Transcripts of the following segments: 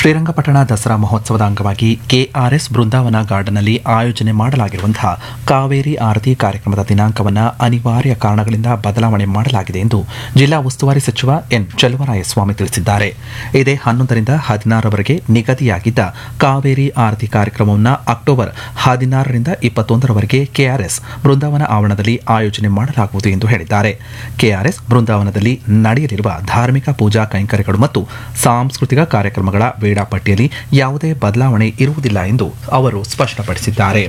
ಶ್ರೀರಂಗಪಟ್ಟಣ ದಸರಾ ಮಹೋತ್ಸವದ ಅಂಗವಾಗಿ ಕೆಆರ್ಎಸ್ ಬೃಂದಾವನ ಗಾರ್ಡನ್ನಲ್ಲಿ ಆಯೋಜನೆ ಮಾಡಲಾಗಿರುವಂತಹ ಕಾವೇರಿ ಆರತಿ ಕಾರ್ಯಕ್ರಮದ ದಿನಾಂಕವನ್ನು ಅನಿವಾರ್ಯ ಕಾರಣಗಳಿಂದ ಬದಲಾವಣೆ ಮಾಡಲಾಗಿದೆ ಎಂದು ಜಿಲ್ಲಾ ಉಸ್ತುವಾರಿ ಸಚಿವ ಎನ್ ಚಲುವರಾಯಸ್ವಾಮಿ ತಿಳಿಸಿದ್ದಾರೆ ಇದೇ ಹನ್ನೊಂದರಿಂದ ಹದಿನಾರರವರೆಗೆ ನಿಗದಿಯಾಗಿದ್ದ ಕಾವೇರಿ ಆರತಿ ಕಾರ್ಯಕ್ರಮವನ್ನು ಅಕ್ಟೋಬರ್ ಹದಿನಾರರಿಂದ ಇಪ್ಪತ್ತೊಂದರವರೆಗೆ ಕೆಆರ್ಎಸ್ ಬೃಂದಾವನ ಆವರಣದಲ್ಲಿ ಆಯೋಜನೆ ಮಾಡಲಾಗುವುದು ಎಂದು ಹೇಳಿದ್ದಾರೆ ಕೆಆರ್ಎಸ್ ಬೃಂದಾವನದಲ್ಲಿ ನಡೆಯಲಿರುವ ಧಾರ್ಮಿಕ ಪೂಜಾ ಕೈಂಕರ್ಯಗಳು ಮತ್ತು ಸಾಂಸ್ಕೃತಿಕ ಕಾರ್ಯಕ್ರಮಗಳ ವೇಳಾಪಟ್ಟಿಯಲ್ಲಿ ಯಾವುದೇ ಬದಲಾವಣೆ ಇರುವುದಿಲ್ಲ ಎಂದು ಅವರು ಸ್ಪಷ್ಟಪಡಿಸಿದ್ದಾರೆ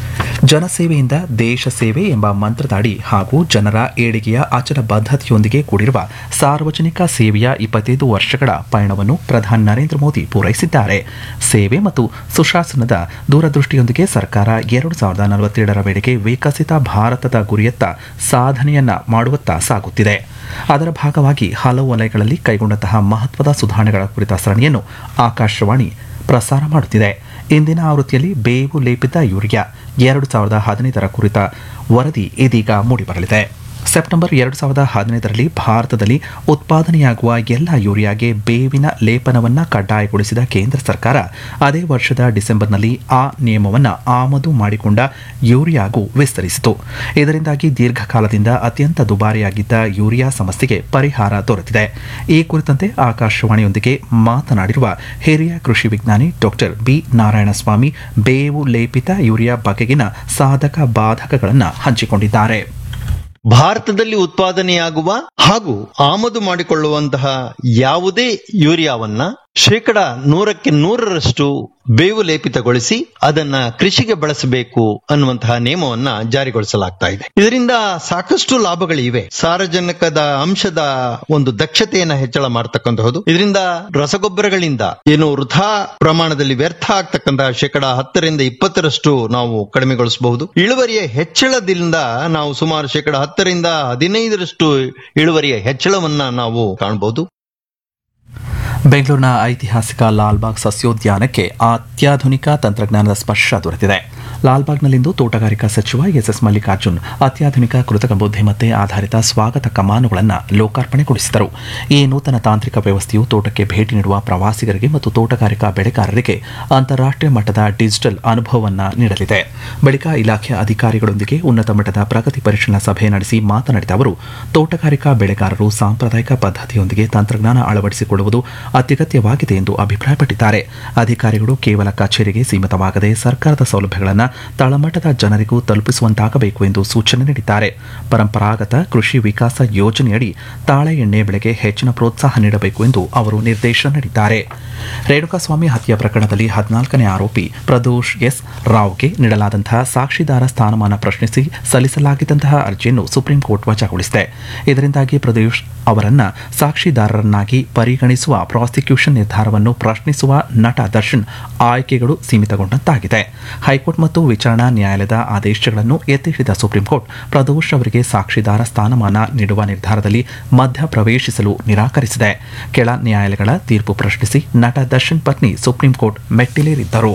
ಜನಸೇವೆಯಿಂದ ದೇಶ ಸೇವೆ ಎಂಬ ಮಂತ್ರದಡಿ ಹಾಗೂ ಜನರ ಏಳಿಗೆಯ ಅಚಲ ಬದ್ಧತೆಯೊಂದಿಗೆ ಕೂಡಿರುವ ಸಾರ್ವಜನಿಕ ಸೇವೆಯ ಇಪ್ಪತ್ತೈದು ವರ್ಷಗಳ ಪಯಣವನ್ನು ಪ್ರಧಾನಿ ನರೇಂದ್ರ ಮೋದಿ ಪೂರೈಸಿದ್ದಾರೆ ಸೇವೆ ಮತ್ತು ಸುಶಾಸನದ ದೂರದೃಷ್ಟಿಯೊಂದಿಗೆ ಸರ್ಕಾರ ಎರಡು ಸಾವಿರದ ನಲವತ್ತೇಳರ ವೇಳೆಗೆ ವಿಕಸಿತ ಭಾರತದ ಗುರಿಯತ್ತ ಸಾಧನೆಯನ್ನ ಮಾಡುವತ್ತ ಸಾಗುತ್ತಿದೆ ಅದರ ಭಾಗವಾಗಿ ಹಲವು ವಲಯಗಳಲ್ಲಿ ಕೈಗೊಂಡಂತಹ ಮಹತ್ವದ ಸುಧಾರಣೆಗಳ ಕುರಿತ ಸರಣಿಯನ್ನು ಆಕಾಶವಾಣಿ ಪ್ರಸಾರ ಮಾಡುತ್ತಿದೆ ಇಂದಿನ ಆವೃತ್ತಿಯಲ್ಲಿ ಬೇವು ಲೇಪಿತ ಯೂರಿಯಾ ಎರಡು ಸಾವಿರದ ಹದಿನೈದರ ಕುರಿತ ವರದಿ ಇದೀಗ ಮೂಡಿಬರಲಿದೆ ಸೆಪ್ಟೆಂಬರ್ ಎರಡು ಸಾವಿರದ ಹದಿನೈದರಲ್ಲಿ ಭಾರತದಲ್ಲಿ ಉತ್ಪಾದನೆಯಾಗುವ ಎಲ್ಲ ಯೂರಿಯಾಗೆ ಬೇವಿನ ಲೇಪನವನ್ನು ಕಡ್ಡಾಯಗೊಳಿಸಿದ ಕೇಂದ್ರ ಸರ್ಕಾರ ಅದೇ ವರ್ಷದ ಡಿಸೆಂಬರ್ನಲ್ಲಿ ಆ ನಿಯಮವನ್ನು ಆಮದು ಮಾಡಿಕೊಂಡ ಯೂರಿಯಾಗೂ ವಿಸ್ತರಿಸಿತು ಇದರಿಂದಾಗಿ ದೀರ್ಘಕಾಲದಿಂದ ಅತ್ಯಂತ ದುಬಾರಿಯಾಗಿದ್ದ ಯೂರಿಯಾ ಸಮಸ್ಯೆಗೆ ಪರಿಹಾರ ದೊರೆತಿದೆ ಈ ಕುರಿತಂತೆ ಆಕಾಶವಾಣಿಯೊಂದಿಗೆ ಮಾತನಾಡಿರುವ ಹಿರಿಯ ಕೃಷಿ ವಿಜ್ಞಾನಿ ಡಾಕ್ಟರ್ ಬಿ ನಾರಾಯಣಸ್ವಾಮಿ ಬೇವು ಲೇಪಿತ ಯೂರಿಯಾ ಬಗೆಗಿನ ಸಾಧಕ ಬಾಧಕಗಳನ್ನು ಹಂಚಿಕೊಂಡಿದ್ದಾರೆ ಭಾರತದಲ್ಲಿ ಉತ್ಪಾದನೆಯಾಗುವ ಹಾಗೂ ಆಮದು ಮಾಡಿಕೊಳ್ಳುವಂತಹ ಯಾವುದೇ ಯೂರಿಯಾವನ್ನ ಶೇಕಡ ನೂರಕ್ಕೆ ನೂರರಷ್ಟು ಬೇವು ಲೇಪಿತಗೊಳಿಸಿ ಅದನ್ನ ಕೃಷಿಗೆ ಬಳಸಬೇಕು ಅನ್ನುವಂತಹ ನಿಯಮವನ್ನ ಜಾರಿಗೊಳಿಸಲಾಗ್ತಾ ಇದೆ ಇದರಿಂದ ಸಾಕಷ್ಟು ಲಾಭಗಳಿವೆ ಸಾರಜನಕದ ಅಂಶದ ಒಂದು ದಕ್ಷತೆಯನ್ನ ಹೆಚ್ಚಳ ಮಾಡತಕ್ಕಂತಹದ್ದು ಇದರಿಂದ ರಸಗೊಬ್ಬರಗಳಿಂದ ಏನು ವೃಥಾ ಪ್ರಮಾಣದಲ್ಲಿ ವ್ಯರ್ಥ ಆಗ್ತಕ್ಕಂತಹ ಶೇಕಡ ಹತ್ತರಿಂದ ಇಪ್ಪತ್ತರಷ್ಟು ನಾವು ಕಡಿಮೆಗೊಳಿಸಬಹುದು ಇಳುವರಿಯ ಹೆಚ್ಚಳದಿಂದ ನಾವು ಸುಮಾರು ಶೇಕಡ ಹತ್ತರಿಂದ ಹದಿನೈದರಷ್ಟು ಇಳುವರಿಯ ಹೆಚ್ಚಳವನ್ನ ನಾವು ಕಾಣಬಹುದು ಬೆಂಗಳೂರಿನ ಐತಿಹಾಸಿಕ ಲಾಲ್ಬಾಗ್ ಸಸ್ಯೋದ್ಯಾನಕ್ಕೆ ಅತ್ಯಾಧುನಿಕ ತಂತ್ರಜ್ಞಾನದ ಸ್ಪರ್ಶ ದೊರೆತಿದೆ ಲಾಲ್ಬಾಗ್ನಲ್ಲಿಂದು ತೋಟಗಾರಿಕಾ ಸಚಿವ ಎಸ್ಎಸ್ ಮಲ್ಲಿಕಾರ್ಜುನ್ ಅತ್ಯಾಧುನಿಕ ಕೃತಕ ಬುದ್ಧಿಮತ್ತೆ ಆಧಾರಿತ ಸ್ವಾಗತ ಕಮಾನುಗಳನ್ನು ಲೋಕಾರ್ಪಣೆಗೊಳಿಸಿದರು ಈ ನೂತನ ತಾಂತ್ರಿಕ ವ್ಯವಸ್ಥೆಯು ತೋಟಕ್ಕೆ ಭೇಟಿ ನೀಡುವ ಪ್ರವಾಸಿಗರಿಗೆ ಮತ್ತು ತೋಟಗಾರಿಕಾ ಬೆಳೆಗಾರರಿಗೆ ಅಂತಾರಾಷ್ಟ್ರೀಯ ಮಟ್ಟದ ಡಿಜಿಟಲ್ ಅನುಭವವನ್ನು ನೀಡಲಿದೆ ಬಳಿಕ ಇಲಾಖೆಯ ಅಧಿಕಾರಿಗಳೊಂದಿಗೆ ಉನ್ನತ ಮಟ್ಟದ ಪ್ರಗತಿ ಪರಿಶೀಲನಾ ಸಭೆ ನಡೆಸಿ ಮಾತನಾಡಿದ ಅವರು ತೋಟಗಾರಿಕಾ ಬೆಳೆಗಾರರು ಸಾಂಪ್ರದಾಯಿಕ ಪದ್ಧತಿಯೊಂದಿಗೆ ತಂತ್ರಜ್ಞಾನ ಅಳವಡಿಸಿಕೊಳ್ಳುವುದು ಅತ್ಯಗತ್ಯವಾಗಿದೆ ಎಂದು ಅಭಿಪ್ರಾಯಪಟ್ಟಿದ್ದಾರೆ ಅಧಿಕಾರಿಗಳು ಕೇವಲ ಕಚೇರಿಗೆ ಸೀಮಿತವಾಗದೆ ಸರ್ಕಾರದ ಸೌಲಭ್ಯಗಳನ್ನು ತಳಮಟ್ಟದ ಜನರಿಗೂ ತಲುಪಿಸುವಂತಾಗಬೇಕು ಎಂದು ಸೂಚನೆ ನೀಡಿದ್ದಾರೆ ಪರಂಪರಾಗತ ಕೃಷಿ ವಿಕಾಸ ಯೋಜನೆಯಡಿ ತಾಳೆ ಎಣ್ಣೆ ಬೆಳೆಗೆ ಹೆಚ್ಚಿನ ಪ್ರೋತ್ಸಾಹ ನೀಡಬೇಕು ಎಂದು ಅವರು ನಿರ್ದೇಶನ ನೀಡಿದ್ದಾರೆ ರೇಣುಕಾಸ್ವಾಮಿ ಹತ್ಯೆ ಪ್ರಕರಣದಲ್ಲಿ ಹದಿನಾಲ್ಕನೇ ಆರೋಪಿ ಪ್ರದೋಷ್ ಎಸ್ ರಾವ್ಗೆ ನೀಡಲಾದಂತಹ ಸಾಕ್ಷಿದಾರ ಸ್ಥಾನಮಾನ ಪ್ರಶ್ನಿಸಿ ಸಲ್ಲಿಸಲಾಗಿದ್ದಂತಹ ಅರ್ಜಿಯನ್ನು ಸುಪ್ರೀಂ ಕೋರ್ಟ್ ವಜಾಗೊಳಿಸಿದೆ ಇದರಿಂದಾಗಿ ಪ್ರದೋಷ್ ಅವರನ್ನ ಸಾಕ್ಷಿದಾರರನ್ನಾಗಿ ಪರಿಗಣಿಸುವ ಪ್ರಾಸಿಕ್ಯೂಷನ್ ನಿರ್ಧಾರವನ್ನು ಪ್ರಶ್ನಿಸುವ ನಟ ದರ್ಶನ್ ಆಯ್ಕೆಗಳು ಸೀಮಿತಗೊಂಡಂತಾಗಿದೆ ಹೈಕೋರ್ಟ್ ಮತ್ತು ವಿಚಾರಣಾ ನ್ಯಾಯಾಲಯದ ಆದೇಶಗಳನ್ನು ಎತ್ತಿಹಿಡಿದ ಸುಪ್ರೀಂ ಕೋರ್ಟ್ ಪ್ರದೋಷ್ ಅವರಿಗೆ ಸಾಕ್ಷಿದಾರ ಸ್ಥಾನಮಾನ ನೀಡುವ ನಿರ್ಧಾರದಲ್ಲಿ ಮಧ್ಯ ಪ್ರವೇಶಿಸಲು ನಿರಾಕರಿಸಿದೆ ಕೆಳ ನ್ಯಾಯಾಲಯಗಳ ತೀರ್ಪು ಪ್ರಶ್ನಿಸಿ ನಟ ದರ್ಶನ್ ಪತ್ನಿ ಸುಪ್ರೀಂ ಕೋರ್ಟ್ ಮೆಟ್ಟಿಲೇರಿದ್ದರು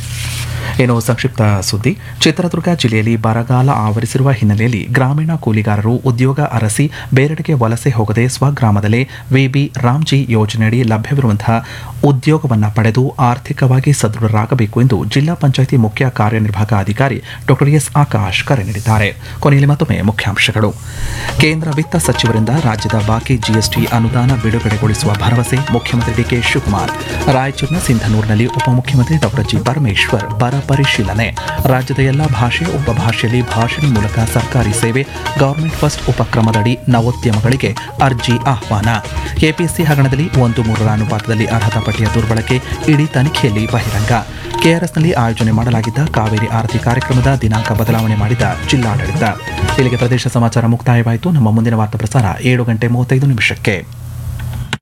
ಏನು ಸಂಕ್ಷಿಪ್ತ ಸುದ್ದಿ ಚಿತ್ರದುರ್ಗ ಜಿಲ್ಲೆಯಲ್ಲಿ ಬರಗಾಲ ಆವರಿಸಿರುವ ಹಿನ್ನೆಲೆಯಲ್ಲಿ ಗ್ರಾಮೀಣ ಕೂಲಿಗಾರರು ಉದ್ಯೋಗ ಅರಸಿ ಬೇರೆಡೆಗೆ ವಲಸೆ ಹೋಗದೆ ಸ್ವಗ್ರಾಮದಲ್ಲೇ ವಿಬಿ ರಾಮ್ಜಿ ಯೋಜನೆಯಡಿ ಲಭ್ಯವಿರುವಂತಹ ಉದ್ಯೋಗವನ್ನು ಪಡೆದು ಆರ್ಥಿಕವಾಗಿ ಸದೃಢರಾಗಬೇಕು ಎಂದು ಜಿಲ್ಲಾ ಪಂಚಾಯಿತಿ ಮುಖ್ಯ ಕಾರ್ಯನಿರ್ವಾಹಕ ಅಧಿಕಾರಿ ಡಾಕ್ಟರ್ ಎಸ್ ಆಕಾಶ್ ಕರೆ ನೀಡಿದ್ದಾರೆ ಕೊನೆಯಲ್ಲಿ ಮತ್ತೊಮ್ಮೆ ಮುಖ್ಯಾಂಶಗಳು ಕೇಂದ್ರ ವಿತ್ತ ಸಚಿವರಿಂದ ರಾಜ್ಯದ ಬಾಕಿ ಜಿಎಸ್ಟಿ ಅನುದಾನ ಬಿಡುಗಡೆಗೊಳಿಸುವ ಭರವಸೆ ಮುಖ್ಯಮಂತ್ರಿ ಡಿಕೆ ಶಿವಕುಮಾರ್ ರಾಯಚೂರಿನ ಸಿಂಧನೂರಿನಲ್ಲಿ ಉಪಮುಖ್ಯಮಂತ್ರಿ ಡಾಕ್ಟರ್ ಜಿ ಪರಮೇಶ್ವರ್ ಬರ ಪರಿಶೀಲನೆ ರಾಜ್ಯದ ಎಲ್ಲಾ ಭಾಷೆ ಉಪಭಾಷೆಯಲ್ಲಿ ಭಾಷಣ ಮೂಲಕ ಸರ್ಕಾರಿ ಸೇವೆ ಗವರ್ಮೆಂಟ್ ಫಸ್ಟ್ ಉಪಕ್ರಮದಡಿ ನವೋದ್ಯಮಗಳಿಗೆ ಅರ್ಜಿ ಆಹ್ವಾನ ಎಪಿಎಸ್ಸಿ ಹಗರಣದಲ್ಲಿ ಒಂದು ಮೂರರ ಅನುಪಾತದಲ್ಲಿ ಅರ್ಹತಾ ಪಟ್ಟಿಯ ದುರ್ಬಳಕೆ ಇಡೀ ತನಿಖೆಯಲ್ಲಿ ಬಹಿರಂಗ ಕೆಆರ್ಎಸ್ನಲ್ಲಿ ಆಯೋಜನೆ ಮಾಡಲಾಗಿದ್ದ ಕಾವೇರಿ ಆರತಿ ಕಾರ್ಯಕ್ರಮದ ದಿನಾಂಕ ಬದಲಾವಣೆ ಮಾಡಿದ ಜಿಲ್ಲಾಡಳಿತ ಇಲ್ಲಿಗೆ ಪ್ರದೇಶ ಸಮಾಚಾರ ಮುಕ್ತಾಯವಾಯಿತು ನಮ್ಮ ಮುಂದಿನ ವಾರ್ತಾ ಪ್ರಸಾರ ಏಳು ಗಂಟೆ ಮೂವತ್ತೈದು ನಿಮಿಷಕ್ಕೆ